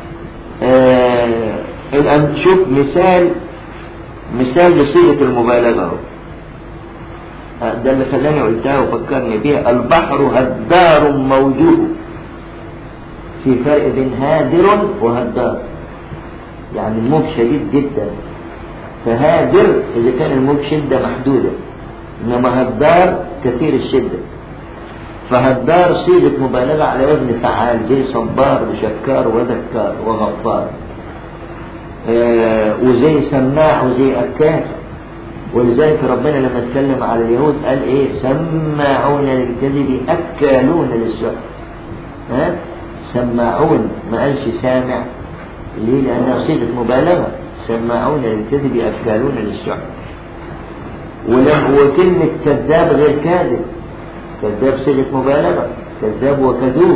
Speaker 3: آه الآن شوف مثال مثال لصيغة المبالغة اهو. آه، ده اللي خلاني قلتها وفكرني بيها البحر هدار موجه في فرق بين هادر وهدار يعني الموج شديد جدا فهادر إذا كان الموج شدة محدودة إنما هدار كثير الشدة فهدار صيغة مبالغة على وزن فعال زي صبار وشكار وذكار وغفار آه وزي سماع وزي أكاك ولذلك ربنا لما اتكلم على اليهود قال ايه سماعون للكذب أكالون للسحر ها سماعون ما قالش سامع ليه لأنها صيغة مبالغة سماعون للكذب أكالون للسحر ولم- وكلمة كذاب غير كاذب كذاب صيغة مبالغة كذاب وكذوب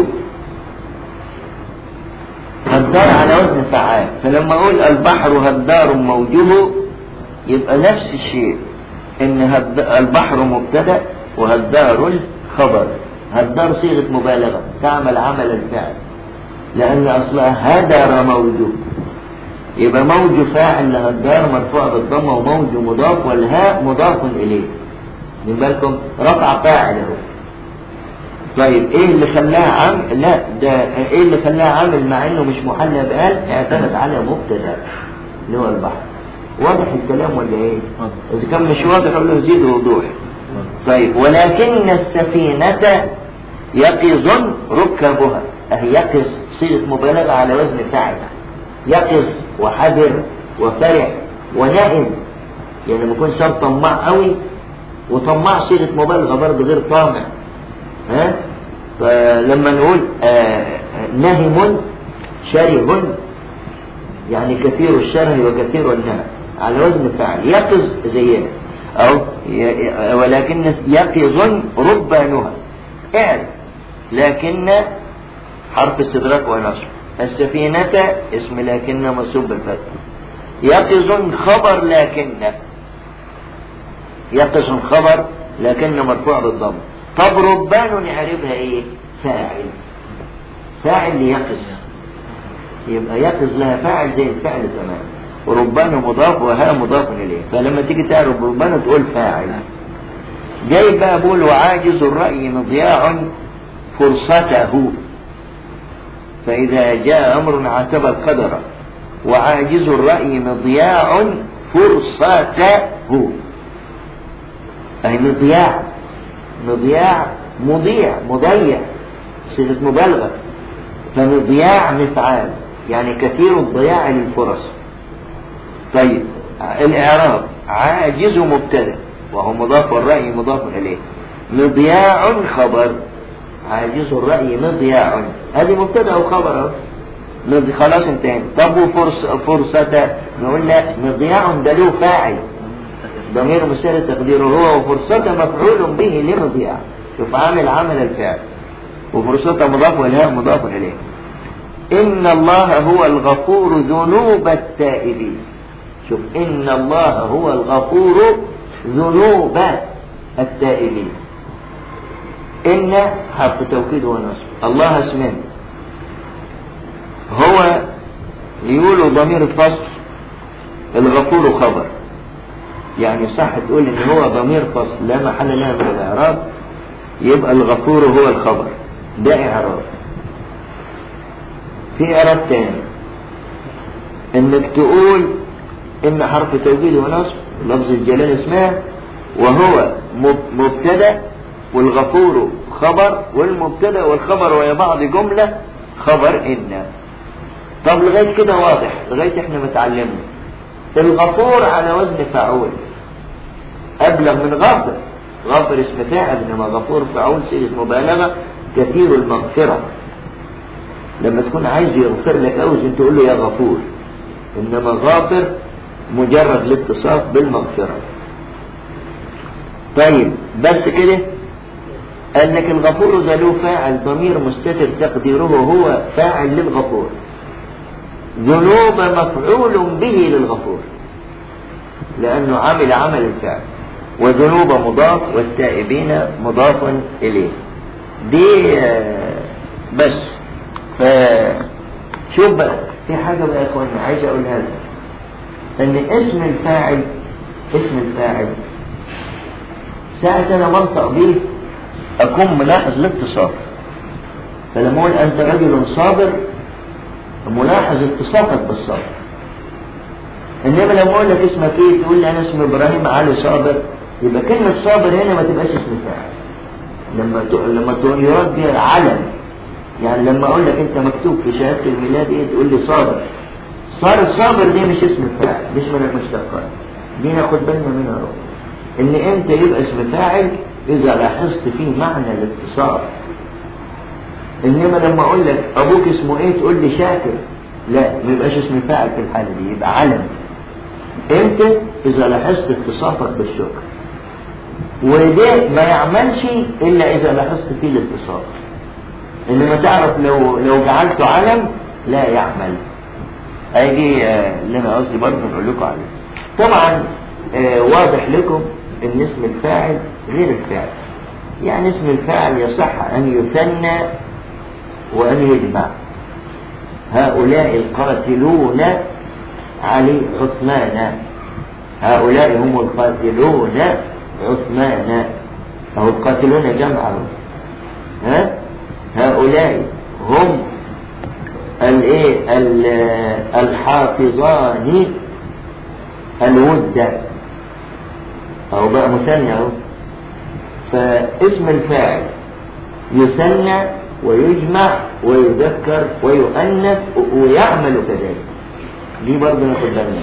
Speaker 3: هدار على وزن فعال فلما أقول البحر هدار موجه يبقى نفس الشيء إن هد... البحر مبتدأ وهدار الخبر هدار صيغة مبالغة تعمل عمل الفعل لأن أصلها هدر موجه يبقى موج فاعل لهدار مرفوع بالضمة وموج مضاف والهاء مضاف إليه من بالكم رفع فاعله طيب ايه اللي خلاها عام لا ده ايه اللي خلاها عامل مع انه مش محلى بقال اعتمد على مبتدا اللي هو البحر واضح الكلام ولا ايه اذا كان مش واضح اقول له زيد وضوح طيب ولكن السفينة يقظ ركبها اهي يقظ صيغة مبالغة على وزن فاعل يقظ وحذر وفرح ونائم يعني لما يكون انسان طماع قوي وطماع صيغة مبالغة برضه غير طامع ها فلما نقول آه نهم شره يعني كثير الشره وكثير النهم على وزن فعل يقظ زينا أو ي- ولكن يقظ ربانها اعرف لكن حرف استدراك ونصب السفينة اسم لكن منصوب بالفتح يقظ خبر لكن يقظ خبر لكن مرفوع بالضم طب ربان نعرفها ايه فاعل فاعل ليقظ يبقى يقظ لها فاعل زي الفعل تمام وربان مضاف وها مضاف اليه فلما تيجي تعرف ربان تقول فاعل جاي بقى بقول وعاجز الرأي مضياع فرصته فإذا جاء أمر اعتبر قدره وعاجز الرأي مضياع فرصته أي مضياع مضياع مضيع مضيع صيغة مبالغة فمضياع مفعال يعني كثير الضياع للفرص طيب الإعراب عاجز مبتدأ وهو مضاف والرأي مضاف إليه مضياع خبر عاجز الرأي مضياع هذه مبتدأ وخبر أهو. مضي- خلاص انتهينا طب وفرص فرصة نقول لا مضياع ده له فاعل ضمير مسألة تقديره هو وفرصة مفعول به لمضياع شوف عامل عمل الفعل وفرصة مضاف والهاء مضاف إليه إن الله هو الغفور ذنوب التائبين شوف إن الله هو الغفور ذنوب التائبين إن حرف توكيد ونصب الله اسمه هو يقولوا ضمير الفصل الغفور خبر يعني صح تقول ان هو ضمير فصل لا محل له من الاعراب يبقى الغفور هو الخبر ده اعراب في اعراب تاني انك تقول ان حرف توكيد ونصب لفظ الجلال اسمها وهو مب- مبتدا والغفور خبر والمبتدا والخبر ويا بعض جمله خبر ان طب لغايه كده واضح لغايه احنا متعلمنا الغفور على وزن فعول أبلغ من غافر غافر اسم فاعل إنما غفور فعول صيغة مبالغة كثير المغفرة لما تكون عايز يغفر لك أوزن تقول له يا غفور إنما غافر مجرد الاتصاف بالمغفرة طيب بس كده قال لك الغفور ذا له فاعل ضمير مستتر تقديره هو فاعل للغفور ذنوب مفعول به للغفور لأنه عمل عمل الفعل وذنوب مضاف والتائبين مضاف إليه دي بس فشوف بقى في حاجة بقى يا اخوانا عايز اقولها لك ان اسم الفاعل اسم الفاعل ساعة انا منطق به اكون ملاحظ الاتصاف فلما اقول انت رجل صابر ملاحظ اتصافك بالصبر انما لما اقول لك اسمك ايه تقول لي انا اسمي ابراهيم علي صابر يبقى كلمة صابر هنا ما تبقاش اسم فاعل لما لما يراد بها علم يعني لما اقول لك انت مكتوب في شهادة الميلاد ايه تقول لي صابر صار الصابر دي مش اسم فاعل مش من المشتقات دي ناخد بالنا منها روح ان انت يبقى اسم فاعل اذا لاحظت فيه معنى الاتصال انما لما اقول لك ابوك اسمه ايه تقول لي شاكر لا ما يبقاش اسم فاعل في الحالة دي يبقى علم امتى اذا لاحظت اتصافك بالشكر وده ما يعملش الا اذا لاحظت فيه الاتصال انما تعرف لو لو جعلته علم لا يعمل اي دي اللي انا قصدي برضه نقول لكم عليه طبعا آه واضح لكم ان اسم الفاعل غير الفاعل يعني اسم الفاعل يصح ان يثنى وان يجمع هؤلاء القاتلون علي عثمان هؤلاء هم القاتلون عثمان أو القاتلون جمعهم ها هؤلاء هم الايه الحافظان الود او بقى مثنى اهو فاسم الفاعل يثنى ويجمع ويذكر ويؤنث ويعمل كذلك دي برضه ناخد بالنا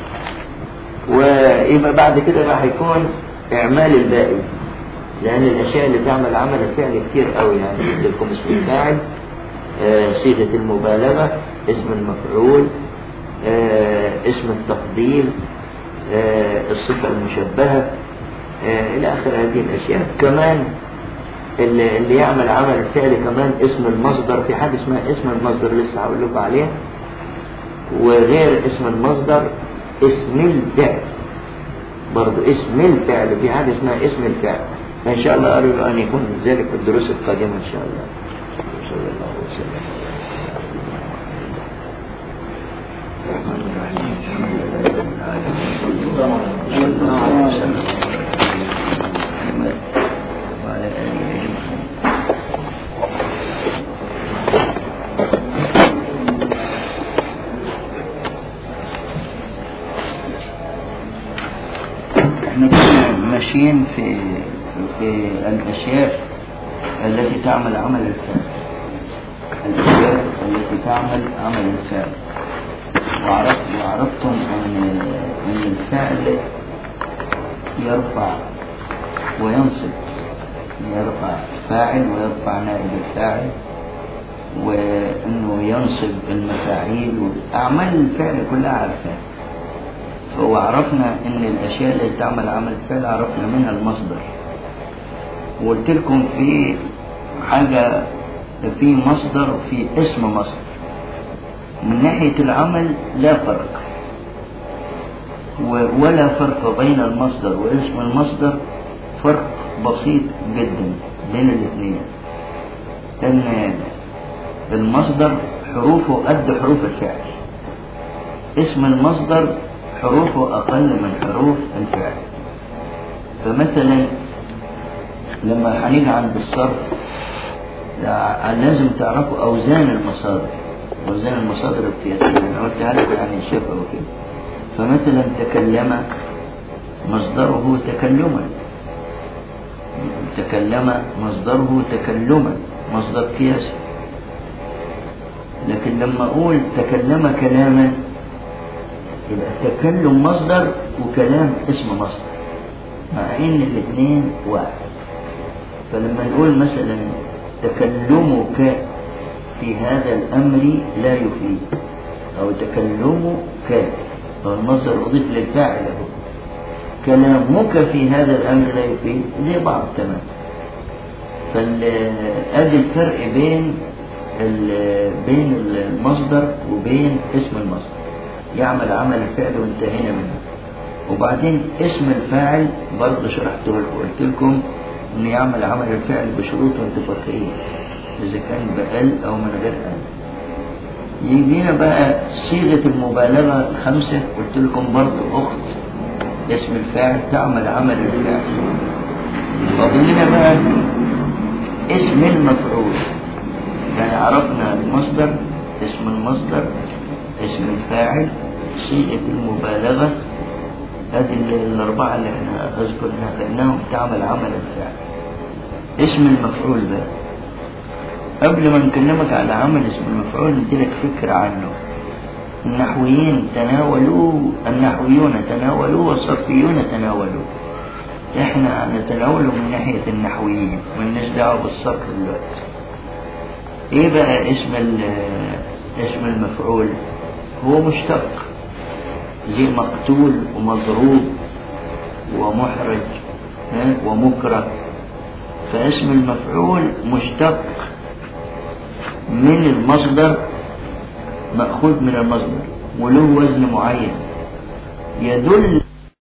Speaker 3: ويبقى بعد كده بقى هيكون اعمال الباقي لأن الأشياء اللي تعمل عمل الفعل كتير قوي يعني لكم اسم الفاعل آه صيغة المبالغة اسم المفعول آه اسم التفضيل آه الصفة المشبهة إلى آخر هذه الأشياء كمان اللي, اللي يعمل عمل الفعل كمان اسم المصدر في حاجة اسمها اسم المصدر لسه هقول لكم عليها وغير اسم المصدر اسم الفعل برضو اسم الفعل في حاجة اسمها اسم الفعل فإن شاء الله أرجو أن يكون ذلك في الدروس القادمة إن شاء الله صلى الله وسلم احنا كنا ماشيين في في الأشياء التي تعمل عمل الفعل الأشياء التي تعمل عمل الفعل وعرفت وعرفتم أن أن الفعل يرفع وينصب يرفع فاعل ويرفع نائب الفاعل وأنه ينصب المفاعيل أعمال الفعل كلها عارفاها وعرفنا ان الاشياء اللي تعمل عمل فعل عرفنا منها المصدر وقلت لكم في حاجة في مصدر في اسم مصدر من ناحية العمل لا فرق ولا فرق بين المصدر واسم المصدر فرق بسيط جدا بين الاثنين ان المصدر حروفه قد حروف الفعل اسم المصدر حروفه أقل من حروف الفعل فمثلا لما هنيجي عند الصرف لازم تعرفوا أوزان المصادر أوزان المصادر القياسية أنا قلتها لكم يعني شبه وكده فمثلا تكلم مصدره تكلما تكلم مصدره تكلما مصدر قياسي لكن لما أقول تكلم كلاما يبقى تكلم مصدر وكلام اسم مصدر مع ان الاثنين واحد فلما نقول مثلا تكلمك في هذا الامر لا يفيد او تكلمك هو المصدر اضيف للفاعل له كلامك في هذا الامر لا يفيد زي بعض تمام فادي الفرق بين بين المصدر وبين اسم المصدر يعمل عمل الفعل وانتهينا منه وبعدين اسم الفاعل برضه شرحته لكم قلت لكم انه يعمل عمل الفعل بشروط انتفاقية اذا كان بأل او من غير أل يجينا بقى صيغة المبالغة الخمسة قلت لكم برضه أخت اسم الفاعل تعمل عمل الفعل فاضل لنا بقى اسم المفعول يعني عرفنا المصدر اسم المصدر اسم الفاعل صيغة المبالغة هذه الأربعة اللي احنا أذكر انها فإنهم تعمل عمل الفعل اسم المفعول بقى قبل ما نكلمك على عمل اسم المفعول نديلك فكرة عنه النحويين تناولوه النحويون تناولوه والصرفيون تناولوه احنا نتناوله من ناحية النحويين ملناش دعوة بالصرف دلوقتي ايه بقى اسم اسم المفعول هو مشتق زي مقتول ومضروب ومحرج ومكره فاسم المفعول مشتق من المصدر مأخوذ من المصدر وله وزن معين يدل